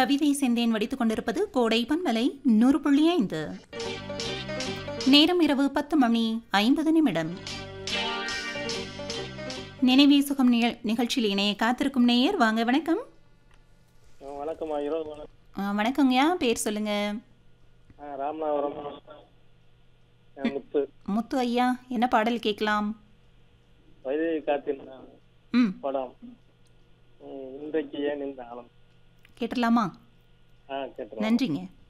கவிதை செந்தேன் வடித்துக் கொண்டிருப்பது கோடை பன்மலை நூறு புள்ளி ஐந்து நேரம் இரவு பத்து மணி ஐம்பது நிமிடம் நினைவே சுகம் நிகழ் நிகழ்ச்சியில் இணைய காத்திருக்கும் நேயர் வாங்க வணக்கம் ஆ, வணக்கம்மா இரவு வணக்கம் ஆ, வணக்கங்கய்யா பேர் சொல்லுங்க ஆ, ராமநாதபுரம் ஆ, முத்து முத்து ஐயா என்ன பாடல் கேட்கலாம் வைதேகி காத்தின் ம் படம் ம், இன்றைக்கு ஏன் இந்த ஆலம் கேட்டுடலாமா ஆ கேட்டுருவோம் நன்றிங்க